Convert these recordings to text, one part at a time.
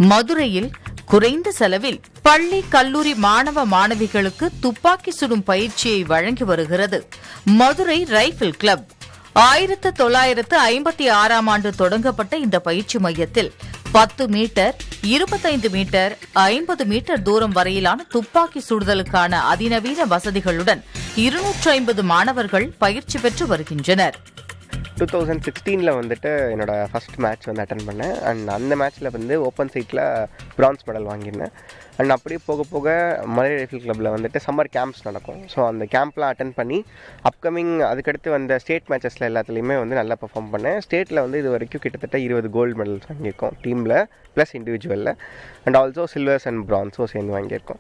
மதுரையில் குறைந்த செலவில் பள்ளி கல்லூரி மாணவ மாணவிகளுக்கு துப்பாக்கி சுடும் பயிற்சியை வழங்கி வருகிறது மதுரை ரைபிள் கிளப் ஆயிரத்து தொள்ளாயிரத்து ஐம்பத்தி ஆறாம் ஆண்டு தொடங்கப்பட்ட இந்த பயிற்சி மையத்தில் பத்து மீட்டர் இருபத்தைந்து மீட்டர் ஐம்பது மீட்டர் தூரம் வரையிலான துப்பாக்கி சுடுதலுக்கான அதிநவீன வசதிகளுடன் இருநூற்று ஐம்பது மாணவர்கள் பயிற்சி பெற்று வருகின்றனர் டூ தௌசண்ட் சிக்ஸ்டீனில் வந்துட்டு என்னோட ஃபஸ்ட் மேட்ச் வந்து அட்டன் பண்ணேன் அண்ட் அந்த மேட்ச்சில் வந்து ஓப்பன் சைட்டில் பிரான்ஸ் மெடல் வாங்கியிருந்தேன் அண்ட் அப்படியே போக போக மதுரை ரைஃபிள் கிளப்பில் வந்துட்டு சம்மர் கேம்ப்ஸ் நடக்கும் ஸோ அந்த கேம்ப்லாம் அட்டன் பண்ணி அப்கமிங் அதுக்கடுத்து வந்த ஸ்டேட் மேட்சஸில் எல்லாத்துலேயுமே வந்து நல்லா பெர்ஃபார்ம் பண்ணேன் ஸ்டேட்டில் வந்து இது வரைக்கும் கிட்டத்தட்ட இருபது கோல்டு மெடல்ஸ் வாங்கியிருக்கோம் டீமில் ப்ளஸ் இண்டிவிஜுவலில் அண்ட் ஆல்சோ சில்வர்ஸ் அண்ட் பிரான்ஸும் சேர்ந்து வாங்கியிருக்கோம்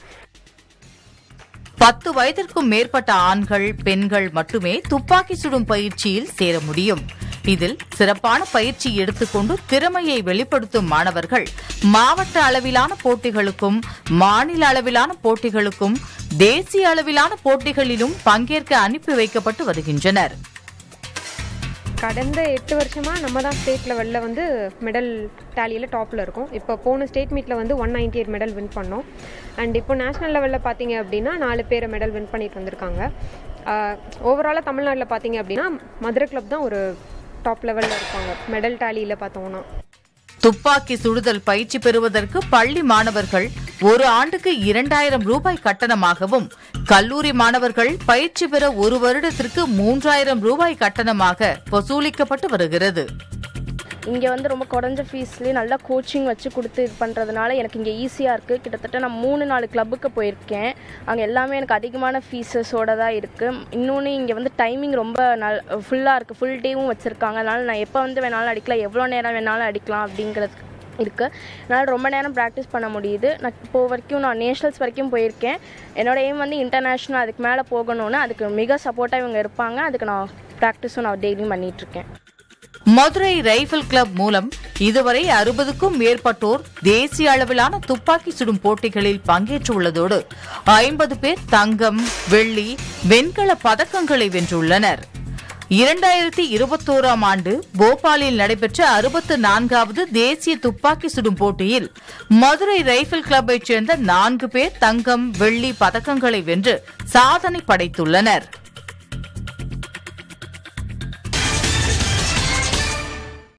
பத்து வயதிற்கும் மேற்பட்ட ஆண்கள் பெண்கள் மட்டுமே துப்பாக்கி சுடும் பயிற்சியில் சேர முடியும் இதில் சிறப்பான பயிற்சி எடுத்துக்கொண்டு திறமையை வெளிப்படுத்தும் மாணவர்கள் மாவட்ட அளவிலான போட்டிகளுக்கும் மாநில அளவிலான போட்டிகளுக்கும் தேசிய அளவிலான போட்டிகளிலும் பங்கேற்க அனுப்பி வைக்கப்பட்டு வருகின்றனர் கடந்த எட்டு வருஷமாக நம்ம தான் ஸ்டேட் லெவலில் வந்து மெடல் டேலியில் டாப்பில் இருக்கோம் இப்போ போன ஸ்டேட் மீட்டில் வந்து one ninety eight medal win பண்ணோம் அண்ட் இப்போ நேஷனல் லெவலில் பார்த்தீங்க அப்படின்னா நாலு பேர் மெடல் வின் பண்ணிட்டு வந்திருக்காங்க ஓவராலாக தமிழ்நாட்டில் பார்த்தீங்க அப்படின்னா மதுரை கிளப் தான் ஒரு டாப் லெவலில் இருக்காங்க மெடல் டேலியில் பார்த்தோம்னா துப்பாக்கி சுடுதல் பயிற்சி பெறுவதற்கு பள்ளி மாணவர்கள் ஒரு ஆண்டுக்கு இரண்டாயிரம் ரூபாய் கட்டணமாகவும் கல்லூரி மாணவர்கள் பயிற்சி பெற ஒரு வருடத்திற்கு மூன்றாயிரம் ரூபாய் கட்டணமாக வசூலிக்கப்பட்டு வருகிறது இங்கே வந்து ரொம்ப குறைஞ்ச ஃபீஸ்லேயே நல்லா கோச்சிங் வச்சு கொடுத்து இது பண்ணுறதுனால எனக்கு இங்கே ஈஸியாக இருக்குது கிட்டத்தட்ட நான் மூணு நாலு கிளப்புக்கு போயிருக்கேன் அங்கே எல்லாமே எனக்கு அதிகமான ஃபீஸஸோடு தான் இருக்குது இன்னொன்று இங்கே வந்து டைமிங் ரொம்ப நல் ஃபுல்லாக இருக்குது ஃபுல் டேவும் வச்சுருக்காங்க அதனால் நான் எப்போ வந்து வேணாலும் அடிக்கலாம் எவ்வளோ நேரம் வேணாலும் அடிக்கலாம் அப்படிங்கிறது இருக்குது என்னால் ரொம்ப நேரம் ப்ராக்டிஸ் பண்ண முடியுது நான் இப்போ வரைக்கும் நான் நேஷனல்ஸ் வரைக்கும் போயிருக்கேன் என்னோட எய்ம் வந்து இன்டர்நேஷ்னல் அதுக்கு மேலே போகணும்னு அதுக்கு மிக சப்போர்ட்டாக இவங்க இருப்பாங்க அதுக்கு நான் ப்ராக்டிஸும் நான் டெய்லியும் பண்ணிகிட்ருக்கேன் மதுரை ரைபிள் கிளப் மூலம் இதுவரை அறுபதுக்கும் மேற்பட்டோர் தேசிய அளவிலான துப்பாக்கி சுடும் போட்டிகளில் பங்கேற்றுள்ளதோடு ஐம்பது பேர் தங்கம் வெள்ளி வெண்கல பதக்கங்களை வென்றுள்ளனர் இரண்டாயிரத்தி இருபத்தோராம் ஆண்டு போபாலில் நடைபெற்ற அறுபத்து நான்காவது தேசிய துப்பாக்கி சுடும் போட்டியில் மதுரை ரைபிள் கிளப்பைச் சேர்ந்த நான்கு பேர் தங்கம் வெள்ளி பதக்கங்களை வென்று சாதனை படைத்துள்ளனர்